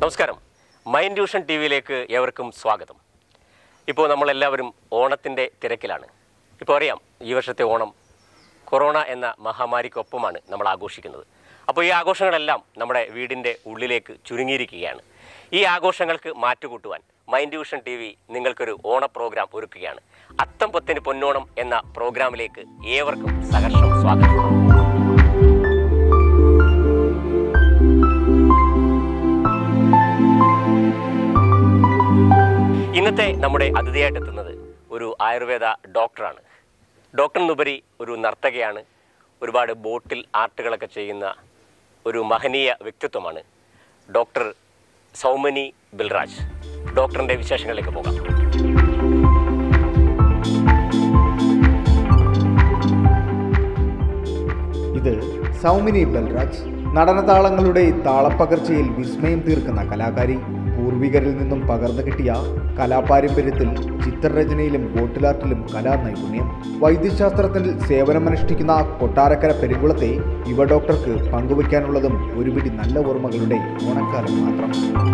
നമസ്കാരം mind vision T വിയിലേക്ക് ഏവർക്കും സ്വാഗതം ഇപ്പോൾ നമ്മളെല്ലാവരും ഓണത്തിൻ്റെ തിരക്കിലാണ് ഇപ്പോൾ അറിയാം ഈ വർഷത്തെ ഓണം കൊറോണ എന്ന മഹാമാരിക്കൊപ്പമാണ് നമ്മൾ ആഘോഷിക്കുന്നത് അപ്പോൾ ഈ ആഘോഷങ്ങളെല്ലാം നമ്മുടെ വീടിൻ്റെ ഉള്ളിലേക്ക് ചുരുങ്ങിയിരിക്കുകയാണ് ഈ ആഘോഷങ്ങൾക്ക് മാറ്റുകൂട്ടുവാൻ മൈൻഡ് ട്യൂഷൻ ടി വി നിങ്ങൾക്കൊരു ഓണ പ്രോഗ്രാം ഒരുക്കുകയാണ് അത്തം പൊത്തിന് പൊന്നോണം എന്ന പ്രോഗ്രാമിലേക്ക് ഏവർക്കും സഹർഷം സ്വാഗതം ഇന്നത്തെ നമ്മുടെ അതിഥിയായിട്ട് എത്തുന്നത് ഒരു ആയുർവേദ ഡോക്ടറാണ് ഡോക്ടറിനുപരി ഒരു നർത്തകയാണ് ഒരുപാട് ബോട്ടിൽ ആർട്ടുകളൊക്കെ ചെയ്യുന്ന ഒരു മഹനീയ വ്യക്തിത്വമാണ് ഡോക്ടർ സൗമനി ബിൽറാജ് ഡോക്ടറിൻ്റെ വിശേഷങ്ങളിലേക്ക് പോകാം ഇത് സൗമിനി ബൽരാജ് നടനതാളങ്ങളുടെ താളപ്പകർച്ചയിൽ വിസ്മയം തീർക്കുന്ന കലാകാരി പൂർവികരിൽ നിന്നും പകർന്നു കിട്ടിയ കലാപാരമ്പര്യത്തിൽ ചിത്രരചനയിലും ബോട്ടിലാർട്ടിലും കലാനൈപുണ്യം വൈദ്യശാസ്ത്രത്തിൽ സേവനമനുഷ്ഠിക്കുന്ന കൊട്ടാരക്കര പെരുങ്കുളത്തെ യുവ ഡോക്ടർക്ക് പങ്കുവയ്ക്കാനുള്ളതും ഒരുപിടി നല്ല ഓർമ്മകളുടെ ഓണക്കാലം മാത്രം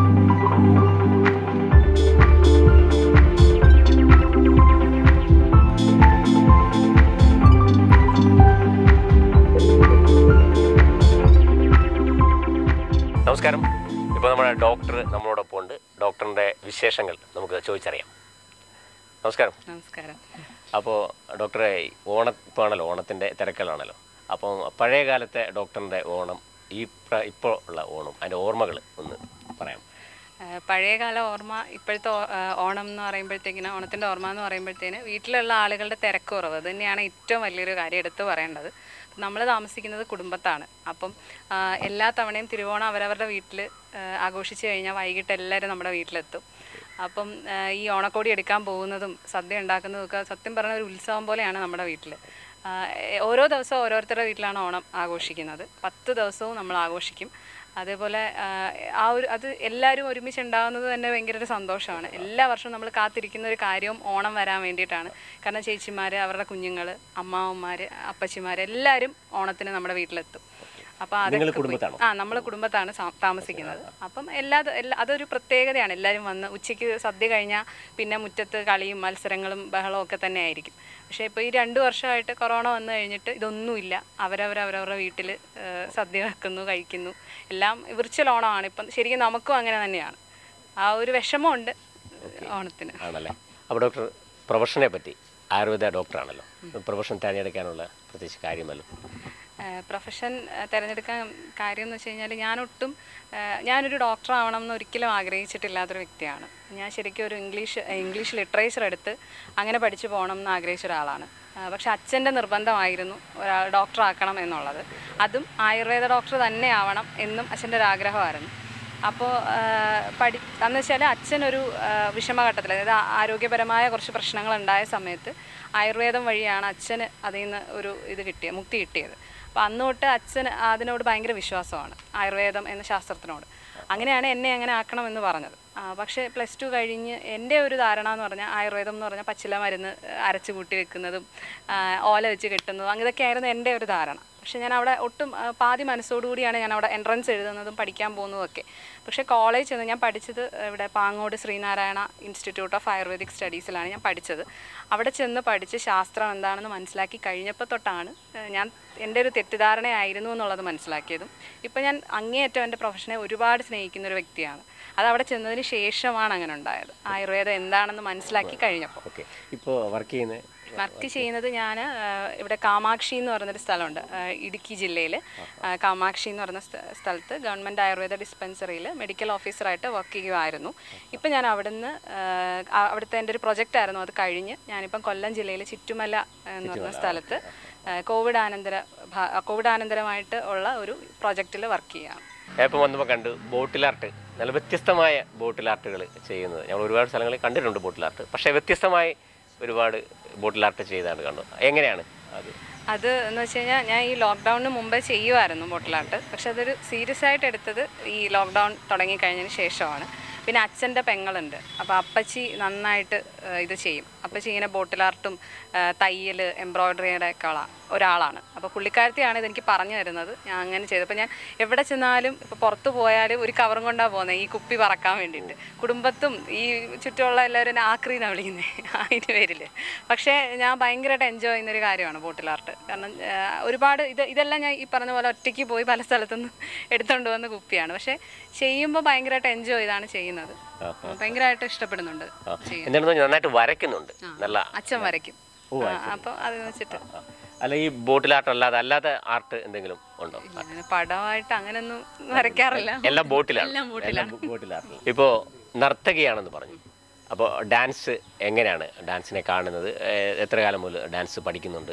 നമസ്കാരം ഇപ്പോൾ നമ്മുടെ ഡോക്ടർ നമ്മളോടൊപ്പം ഉണ്ട് ഡോക്ടറിൻ്റെ വിശേഷങ്ങൾ നമുക്ക് ചോദിച്ചറിയാം നമസ്കാരം നമസ്കാരം അപ്പോൾ ഡോക്ടറെ ഓണം ഇപ്പോൾ ആണല്ലോ ഓണത്തിൻ്റെ തിരക്കലാണല്ലോ അപ്പം പഴയ കാലത്തെ ഡോക്ടറിൻ്റെ ഓണം ഈ പ്ര ഇപ്പോൾ ഉള്ള ഓണം അതിൻ്റെ ഓർമ്മകൾ ഒന്ന് പറയാം ആ, പഴയകാല ഓർമ്മ ഇപ്പോഴത്തെ ഓ- ആ, ഓണം എന്ന് പറയുമ്പോഴത്തേക്കിന് ഓണത്തിൻ്റെ ഓർമ്മ എന്ന് പറയുമ്പോഴത്തേന് വീട്ടിലുള്ള ആളുകളുടെ തിരക്ക് കുറവ് അത് തന്നെയാണ് ഏറ്റവും വലിയൊരു കാര്യം എടുത്തു പറയേണ്ടത് നമ്മൾ താമസിക്കുന്നത് കുടുംബത്താണ് അപ്പം ആ, എല്ലാ തവണയും തിരുവോണം അവരവരുടെ വീട്ടിൽ ആഘോഷിച്ച് കഴിഞ്ഞാൽ വൈകിട്ട് എല്ലാവരും നമ്മുടെ വീട്ടിലെത്തും അപ്പം ആ, ഈ ഓണക്കോടി എടുക്കാൻ പോകുന്നതും സദ്യ ഉണ്ടാക്കുന്നതും ഒക്കെ സത്യം പറഞ്ഞ ഒരു ഉത്സവം പോലെയാണ് നമ്മുടെ വീട്ടിൽ ഓരോ ദിവസവും ഓരോരുത്തരുടെ വീട്ടിലാണ് ഓണം ആഘോഷിക്കുന്നത് പത്ത് ദിവസവും നമ്മൾ ആഘോഷിക്കും അതേപോലെ ആ, ആ ഒരു അത് എല്ലാവരും ഒരുമിച്ച് ഉണ്ടാകുന്നത് തന്നെ ഭയങ്കര ഒരു സന്തോഷമാണ് എല്ലാ വർഷവും നമ്മൾ കാത്തിരിക്കുന്ന ഒരു കാര്യവും ഓണം വരാൻ വേണ്ടിയിട്ടാണ് കാരണം ചേച്ചിമാർ അവരുടെ കുഞ്ഞുങ്ങൾ അമ്മാവന്മാർ അപ്പച്ചിമാർ എല്ലാവരും ഓണത്തിന് നമ്മുടെ വീട്ടിലെത്തും അപ്പോൾ നിങ്ങൾ അതൊക്കെ പോയി- കുടുംബത്താണോ? ആ നമ്മൾ കുടുംബത്താണ് സാ- താമസിക്കുന്നത് അപ്പം എല്ലാ ദ- എല്ലാ അതൊരു പ്രത്യേകതയാണ് എല്ലാവരും വന്ന് ഉച്ചയ്ക്ക് സദ്യ കഴിഞ്ഞാൽ പിന്നെ മുറ്റത്ത് കളിയും മത്സരങ്ങളും ബഹളവും ഒക്കെ തന്നെ ആയിരിക്കും പക്ഷേ ഇപ്പോൾ ഈ രണ്ട് വർഷമായിട്ട് കൊറോണ വന്നു കഴിഞ്ഞിട്ട് ഇതൊന്നുമില്ല അവരവരവരവരുടെ വീട്ടിൽ സദ്യ വെക്കുന്നു കഴിക്കുന്നു എല്ലാം വിർച്വൽ ഓണമാണ് ഇപ്പം ശരിക്കും നമുക്കും അങ്ങനെ തന്നെയാണ് ആ ഒരു വിഷമമുണ്ട് ഓണത്തിന് ആണല്ലേ അപ്പോൾ ഡോക്ടർ പ്രൊഫഷനെ പറ്റി ആയുർവേദ ഡോക്ടറാണല്ലോ പ്രൊഫഷൻ തിരഞ്ഞെടുക്കാനുള്ള പ്രത്യേകിച്ച് കാര്യമല്ലോ പ്രൊഫഷൻ തിരഞ്ഞെടുക്കാൻ കാര്യം എന്ന് വെച്ച് കഴിഞ്ഞാൽ ഞാനൊട്ടും ഏഹ്, ഞാനൊരു ഡോക്ടർ ആവണം എന്ന് ഒരിക്കലും ആഗ്രഹിച്ചിട്ടില്ലാത്തൊരു വ്യക്തിയാണ് ഞാൻ ശരിക്കും ഒരു ഇംഗ്ലീഷ് ഇംഗ്ലീഷ് ലിറ്ററേച്ചർ എടുത്ത് അങ്ങനെ പഠിച്ചു പോകണം എന്ന് ആഗ്രഹിച്ച ഒരാളാണ് ഏഹ്, പക്ഷെ അച്ഛൻ്റെ നിർബന്ധമായിരുന്നു ഒരാൾ ഡോക്ടർ ആക്കണം എന്നുള്ളത് അതും ആയുർവേദ ഡോക്ടർ തന്നെ ആവണം എന്നും അച്ഛൻ്റെ ഒരു ആഗ്രഹമായിരുന്നു അപ്പോൾ പഠി എന്ന് വെച്ചാൽ അച്ഛനൊരു ആ, വിഷമഘട്ടത്തിൽ അതായത് ആ- ആരോഗ്യപരമായ കുറച്ച് പ്രശ്നങ്ങൾ ഉണ്ടായ സമയത്ത് ആയുർവേദം വഴിയാണ് അച്ഛന് അതിൽ നിന്ന് ഒരു ഇത് കിട്ടിയത് മുക്തി കിട്ടിയത് അപ്പോൾ അന്ന് തൊട്ട് അച്ഛന് അതിനോട് ഭയങ്കര വിശ്വാസമാണ് ആയുർവേദം എന്ന ശാസ്ത്രത്തിനോട് അങ്ങനെയാണ് എന്നെ അങ്ങനെ ആക്കണമെന്ന് പറഞ്ഞത് ആ, പക്ഷേ പ്ലസ് ടു കഴിഞ്ഞ് എൻ്റെ ഒരു ധാരണ എന്ന് പറഞ്ഞാൽ ആയുർവേദം എന്ന് പറഞ്ഞാൽ പച്ചില മരുന്ന് അരച്ച് കൂട്ടി വെക്കുന്നതും ആ, ഓല വെച്ച് കെട്ടുന്നതും അങ്ങനെയൊക്കെയായിരുന്നു എൻ്റെ ഒരു ധാരണ പക്ഷെ ഞാൻ അവിടെ ഒട്ടും ആ, പാതി മനസ്സോടുകൂടിയാണ് ഞാൻ അവിടെ എൻട്രൻസ് എഴുതുന്നതും പഠിക്കാൻ പോകുന്നതൊക്കെ പക്ഷേ കോളേജ് ചെന്ന് ഞാൻ പഠിച്ചത് ഇവിടെ പാങ്ങോട് ശ്രീനാരായണ ഇൻസ്റ്റിറ്റ്യൂട്ട് ഓഫ് ആയുർവേദിക് സ്റ്റഡീസിലാണ് ഞാൻ പഠിച്ചത് അവിടെ ചെന്ന് പഠിച്ച് ശാസ്ത്രം എന്താണെന്ന് മനസ്സിലാക്കി കഴിഞ്ഞപ്പോൾ തൊട്ടാണ് ഏഹ്, ഞാൻ എൻ്റെ ഒരു തെറ്റിദ്ധാരണയായിരുന്നു എന്നുള്ളത് മനസ്സിലാക്കിയതും ഇപ്പം ഞാൻ അങ്ങേയറ്റം എൻ്റെ പ്രൊഫഷനെ ഒരുപാട് സ്നേഹിക്കുന്ന ഒരു വ്യക്തിയാണ് അത് അവിടെ ചെന്നതിന് ശേഷമാണ് അങ്ങനെ ഉണ്ടായത് ആയുർവേദം എന്താണെന്ന് മനസ്സിലാക്കി കഴിഞ്ഞപ്പോൾ ഓക്കെ ഇപ്പോൾ വർക്ക് ചെയ്യുന്ന വർക്ക് ചെയ്യുന്നത് ഞാൻ ഇവിടെ കാമാക്ഷി എന്ന് പറയുന്നൊരു സ്ഥലമുണ്ട് ആ, ഇടുക്കി ജില്ലയിൽ കാമാക്ഷി എന്ന് പറയുന്ന സ്ഥ- സ്ഥലത്ത് ഗവൺമെൻറ് ആയുർവേദ ഡിസ്പെൻസറിയിൽ മെഡിക്കൽ ഓഫീസറായിട്ട് വർക്ക് ചെയ്യുമായിരുന്നു ഇപ്പം ഞാൻ അവിടുന്ന് ആ, അവിടുത്തെ എൻ്റെ ഒരു പ്രൊജക്റ്റ് ആയിരുന്നു അത് കഴിഞ്ഞ് ഞാനിപ്പം കൊല്ലം ജില്ലയിൽ ചിറ്റുമല എന്ന് പറയുന്ന സ്ഥലത്ത് ആ, കോവിഡ് ആനന്തര ഭാ- കോവിഡ് ആനന്തരമായിട്ട് ഉള്ള ഒരു പ്രൊജക്റ്റിൽ വർക്ക് ചെയ്യുകയാണ് ഞാൻ ഇപ്പോൾ വന്നപ്പോൾ കണ്ടു ബോട്ടിൽ ആർട്ട് നല്ല വ്യത്യസ്തമായ ബോട്ടിൽ ആർട്ടുകൾ ചെയ്യുന്നത് ഞങ്ങൾ ഒരുപാട് സ്ഥലങ്ങളിൽ കണ്ടിട്ടുണ്ട് ബോട്ടിൽ ആർട്ട് പക്ഷേ വ്യത്യസ്തമായി ഒരുപാട് ബോട്ടിൽ ആർട്ട് ചെയ്താണ് കണ്ടു എങ്ങനെയാണ് അത് അത് എന്ന് വെച്ച് കഴിഞ്ഞാൽ ഞാൻ ഈ ലോക്ക്ഡൗണിന് മുമ്പേ ചെയ്യുമായിരുന്നു ബോട്ടിലാട്ട് പക്ഷെ അതൊരു സീരിയസ് ആയിട്ട് എടുത്തത് ഈ ലോക്ക്ഡൗൺ തുടങ്ങിക്കഴിഞ്ഞതിന് ശേഷമാണ് പിന്നെ അച്ഛൻ്റെ പെങ്ങളുണ്ട് അപ്പോൾ അപ്പച്ചി നന്നായിട്ട് ആ, ഇത് ചെയ്യും അപ്പച്ചി ഇങ്ങനെ ബോട്ടിൽ ആർട്ടും ആ, തയ്യൽ എംബ്രോയ്ഡറിയുടെ ഒക്കെ ഉള്ള ഒരാളാണ് അപ്പോൾ പുള്ളിക്കാരത്തിയാണ് ഇതെനിക്ക് പറഞ്ഞു തരുന്നത് ഞാൻ അങ്ങനെ ചെയ്തു അപ്പോൾ ഞാൻ എവിടെ ചെന്നാലും ഇപ്പോൾ പുറത്ത് പോയാലും ഒരു കവറും കൊണ്ടാണ് പോകുന്നത് ഈ കുപ്പി പറക്കാൻ വേണ്ടിയിട്ട് കുടുംബത്തും ഈ ചുറ്റുമുള്ള എല്ലാവരും എന്നെ ആക്രി എന്നാണ് വിളിക്കുന്നത് അതിന് പേരിൽ പക്ഷേ ഞാൻ ഭയങ്കരമായിട്ട് എൻജോയ് ചെയ്യുന്നൊരു കാര്യമാണ് ബോട്ടിൽ ആർട്ട് കാരണം ആ, ഒരുപാട് ഇത് ഇതെല്ലാം ഞാൻ ഈ പറഞ്ഞ പോലെ ഒറ്റയ്ക്ക് പോയി പല സ്ഥലത്തുനിന്ന് എടുത്തുകൊണ്ട് വന്ന കുപ്പിയാണ് പക്ഷേ ചെയ്യുമ്പോൾ ഭയങ്കരമായിട്ട് എൻജോയ് ചെയ്താണ് ചെയ്യുന്നത് ഭയങ്കരമായിട്ട് ഇഷ്ടപ്പെടുന്നുണ്ട് ചെയ്യാൻ എന്താണെന്ന് പറഞ്ഞാൽ നന്നായിട്ട് വരയ്ക്കുന്നുണ്ട് നല്ല അച്ഛൻ വരയ്ക്കും അപ്പോൾ അത് വെച്ചിട്ട് അല്ല ഈ ബോട്ടിലാർട്ട് അല്ലാതെ അല്ലാതെ ആർട്ട് എന്തെങ്കിലും ഉണ്ടോ അങ്ങനെ പടമായിട്ട് അങ്ങനെയൊന്നും വരയ്ക്കാറില്ല എല്ലാം ബോട്ടിലാണ് എല്ലാം ബോട്ടിലാണ്. ബോട്ടിലാർട്ട് ഇപ്പോൾ നർത്തകിയാണെന്ന് പറഞ്ഞു അപ്പോൾ ഡാൻസ് എങ്ങനെയാണ് ഡാൻസിനെ കാണുന്നത് ഏഹ് എത്ര കാലം മുതൽ ഡാൻസ് പഠിക്കുന്നുണ്ട്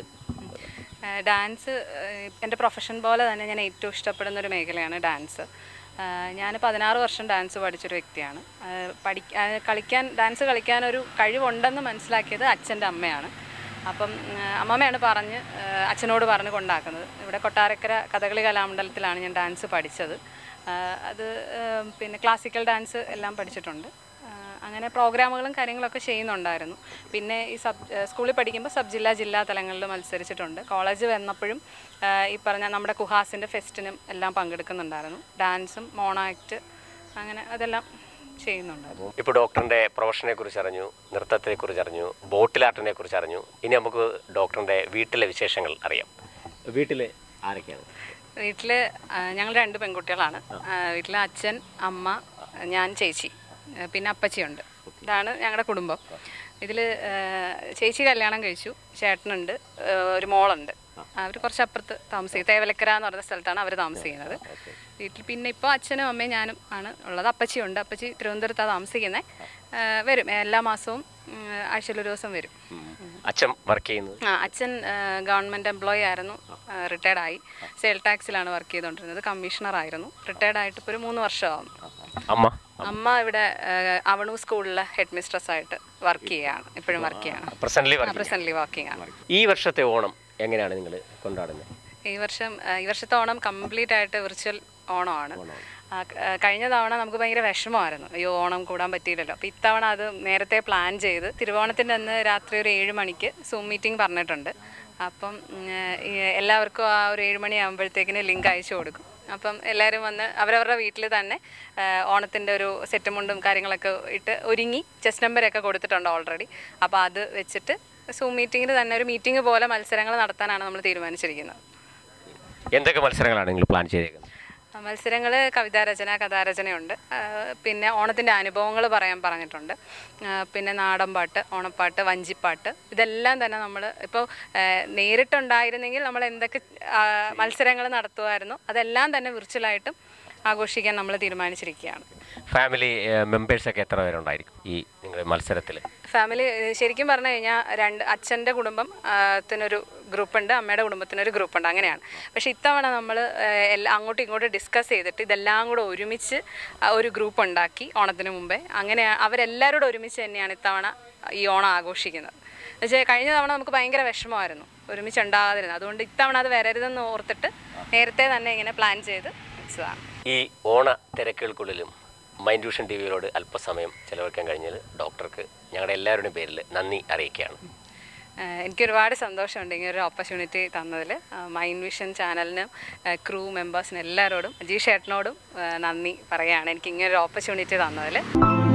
ഏഹ് ഡാൻസ് ഏഹ് എൻ്റെ പ്രൊഫഷൻ പോലെ തന്നെ ഞാൻ ഏറ്റവും ഇഷ്ടപ്പെടുന്ന ഒരു മേഖലയാണ് ഡാൻസ് ഏഹ് ഞാൻ പതിനാറ് വർഷം ഡാൻസ് പഠിച്ചൊരു വ്യക്തിയാണ് ഏഹ് പഠി ഏഹ് കളിക്കാൻ ഡാൻസ് കളിക്കാൻ ഒരു കഴിവുണ്ടെന്ന് മനസ്സിലാക്കിയത് അച്ഛൻ്റെ അമ്മയാണ് അപ്പം ഏഹ് അമ്മമ്മയാണ് പറഞ്ഞ് ഏഹ് അച്ഛനോട് പറഞ്ഞ് കൊണ്ടാക്കുന്നത് ഇവിടെ കൊട്ടാരക്കര കഥകളി കലാമണ്ഡലത്തിലാണ് ഞാൻ ഡാൻസ് പഠിച്ചത് ഏഹ് അത് ഏഹ് പിന്നെ ക്ലാസിക്കൽ ഡാൻസ് എല്ലാം പഠിച്ചിട്ടുണ്ട് ആഹ് അങ്ങനെ പ്രോഗ്രാമുകളും കാര്യങ്ങളൊക്കെ ചെയ്യുന്നുണ്ടായിരുന്നു പിന്നെ ഈ സബ് ഏഹ് സ്കൂളിൽ പഠിക്കുമ്പോൾ സബ് ജില്ലാ ജില്ലാ തലങ്ങളിൽ മത്സരിച്ചിട്ടുണ്ട് കോളേജ് വന്നപ്പോഴും ആഹ് ഈ പറഞ്ഞ നമ്മുടെ കുഹാസിൻ്റെ ഫെസ്റ്റിനും എല്ലാം പങ്കെടുക്കുന്നുണ്ടായിരുന്നു ഡാൻസും മോണോ ആക്ട് അങ്ങനെ അതെല്ലാം ചെയ്യുന്നുണ്ടായിരുന്നു ഇപ്പോൾ ഡോക്ടറിന്റെ പ്രൊഫഷനെ കുറിച്ച് അറിഞ്ഞു നൃത്തത്തെ കുറിച്ച് അറിഞ്ഞു ബോട്ടിലാർട്ടിനെ കുറിച്ച് അറിഞ്ഞു ഇനി നമുക്ക് ഡോക്ടറിന്റെ വീട്ടിലെ വിശേഷങ്ങൾ അറിയാം വീട്ടിൽ ആരൊക്കെയാണ് വീട്ടിൽ ഞങ്ങൾ രണ്ട് പെൺകുട്ടികളാണ് വീട്ടിൽ അച്ഛൻ അമ്മ ഞാൻ ചേച്ചി ആ, പിന്നെ അപ്പച്ചിയുണ്ട് ഇതാണ് ഞങ്ങളുടെ കുടുംബം ഇതിൽ ചേച്ചി കല്യാണം കഴിച്ചു ചേട്ടനുണ്ട് ആ, ഒരു മോളുണ്ട് അവർ കുറച്ച് അപ്പുറത്ത് താമസിക്കും തേവലക്കര എന്ന് പറയുന്ന സ്ഥലത്താണ് അവർ താമസിക്കുന്നത് വീട്ടിൽ പിന്നെ ഇപ്പോൾ അച്ഛനും അമ്മയും ഞാനും ആണ് ഉള്ളത് അപ്പച്ചിയുണ്ട് അപ്പച്ചി തിരുവനന്തപുരത്താണ് താമസിക്കുന്നത് വരും എല്ലാ മാസവും ആഴ്ചയിൽ ഒരു ദിവസം വരും അച്ഛൻ വർക്ക് ചെയ്യുന്നത് ആ അച്ഛൻ ഗവൺമെൻറ് എംപ്ലോയി ആയിരുന്നു റിട്ടയർഡ് ആയി സെയിൽ ടാക്സിലാണ് വർക്ക് ചെയ്തുകൊണ്ടിരുന്നത് കമ്മീഷണർ ആയിരുന്നു റിട്ടയർഡ് ആയിട്ട് ഇപ്പോൾ ഒരു മൂന്ന് വർഷമാകും അമ്മ അമ്മ ഇവിടെ ആ, അവണു സ്കൂളിലെ ഹെഡ് മിസ്ട്രസ് ആയിട്ട് വർക്ക് ചെയ്യുകയാണ് ഇപ്പോഴും വർക്ക് ചെയ്യാണ് പ്രസന്റ്ലി വർക്ക് പ്രസൻ്റ്ലി വർക്കിംഗ് ആണ് ഈ വർഷത്തെ ഓണം എങ്ങനെയാണ് നിങ്ങൾ കൊണ്ടാടുന്നത് ഈ വർഷം ആ, ഈ വർഷത്തെ ഓണം കംപ്ലീറ്റ് ആയിട്ട് വിർച്വൽ ഓണമാണ് ആ, ക- ആ, കഴിഞ്ഞ തവണ നമുക്ക് ഭയങ്കര വിഷമമായിരുന്നു അയ്യോ ഓണം കൂടാൻ പറ്റിയില്ലല്ലോ അപ്പോൾ ഇത്തവണ അത് നേരത്തെ പ്ലാൻ ചെയ്ത് തിരുവോണത്തിൻ്റെ അന്ന് രാത്രി ഒരു ഏഴ് മണിക്ക് സൂം മീറ്റിംഗ് പറഞ്ഞിട്ടുണ്ട് അപ്പം ഉം, ഈ എല്ലാവർക്കും ആ ഒരു ഏഴ് മണി ആകുമ്പോഴത്തേക്കിന് ലിങ്ക് അയച്ചു കൊടുക്കും അപ്പം എല്ലാവരും വന്ന് അവരവരുടെ വീട്ടിൽ തന്നെ ആ, ഓണത്തിൻ്റെ ഒരു സെറ്റ് മുണ്ടും കാര്യങ്ങളൊക്കെ ഇട്ട് ഒരുങ്ങി ചെസ് നമ്പരൊക്കെ കൊടുത്തിട്ടുണ്ട് ഓൾറെഡി അപ്പോൾ അത് വെച്ചിട്ട് സൂം മീറ്റിങ്ങിൽ തന്നെ ഒരു മീറ്റിംഗ് പോലെ മത്സരങ്ങൾ നടത്താനാണ് നമ്മൾ തീരുമാനിച്ചിരിക്കുന്നത് എന്തൊക്കെ മത്സരങ്ങളാണ് നിങ്ങൾ പ്ലാൻ ചെയ്തേക്കുന്നത് മത്സരങ്ങൾ കവിതാരചന കഥാരചനയുണ്ട് ആ, പിന്നെ ഓണത്തിൻ്റെ അനുഭവങ്ങൾ പറയാൻ പറഞ്ഞിട്ടുണ്ട് ആ, പിന്നെ നാടൻപാട്ട് ഓണപ്പാട്ട് വഞ്ചിപ്പാട്ട് ഇതെല്ലാം തന്നെ നമ്മൾ ഇപ്പോൾ നേരിട്ടുണ്ടായിരുന്നെങ്കിൽ നമ്മൾ എന്തൊക്കെ മത്സരങ്ങൾ നടത്തുമായിരുന്നു അതെല്ലാം തന്നെ വിർച്വലായിട്ടും ആഘോഷിക്കാൻ നമ്മൾ തീരുമാനിച്ചിരിക്കുകയാണ് ഫാമിലി മെമ്പേഴ്സൊക്കെ എത്ര പേരുണ്ടായിരിക്കും ഈ നിങ്ങളുടെ മത്സരത്തിൽ ഫാമിലി ഏഹ് ശരിക്കും പറഞ്ഞു കഴിഞ്ഞാൽ രണ്ട് അച്ഛൻ്റെ കുടുംബം ആ, ത്തിനൊരു ഗ്രൂപ്പുണ്ട് അമ്മയുടെ കുടുംബത്തിനൊരു ഗ്രൂപ്പുണ്ട് അങ്ങനെയാണ് പക്ഷേ ഇത്തവണ നമ്മൾ എല്ലാം അങ്ങോട്ടും ഇങ്ങോട്ടും ഡിസ്കസ് ചെയ്തിട്ട് ഇതെല്ലാം കൂടെ ഒരുമിച്ച് ആ, ഒരു ഗ്രൂപ്പ് ഉണ്ടാക്കി ഓണത്തിന് മുമ്പേ അങ്ങനെ അവരെല്ലാവരോടും ഒരുമിച്ച് തന്നെയാണ് ഇത്തവണ ഈ ഓണം ആഘോഷിക്കുന്നത് എന്നുവെച്ചാൽ കഴിഞ്ഞ തവണ നമുക്ക് ഭയങ്കര വിഷമമായിരുന്നു ഒരുമിച്ച് ഉണ്ടാകാതിരുന്നത് അതുകൊണ്ട് ഇത്തവണ അത് വരരുതെന്ന് ഓർത്തിട്ട് നേരത്തെ തന്നെ ഇങ്ങനെ പ്ലാൻ ചെയ്ത് വെച്ചതാണ് ഈ ഓണ തിരക്കുകൾക്കുള്ളിലും മൈൻഡ് ട്യൂഷൻ ടി വിയിലോട് അല്പസമയം ചെലവഴിക്കാൻ കഴിഞ്ഞാൽ ഡോക്ടർക്ക് ഞങ്ങളുടെ എല്ലാവരുടെയും പേരിൽ നന്ദി അറിയിക്കുകയാണ് ഏഹ് എനിക്ക് ഒരുപാട് സന്തോഷമുണ്ട് ഇങ്ങനെ ഒരു ഓപ്പർച്യൂണിറ്റി തന്നതിൽ മൈൻഡ് വിഷൻ ചാനലിനും ക്രൂ മെമ്പേഴ്സിനും എല്ലാവരോടും അജീഷ് ഏട്ടനോടും ഏഹ് നന്ദി പറയുകയാണ് എനിക്ക് ഇങ്ങനെ ഒരു ഓപ്പർച്യൂണിറ്റി തന്നതിൽ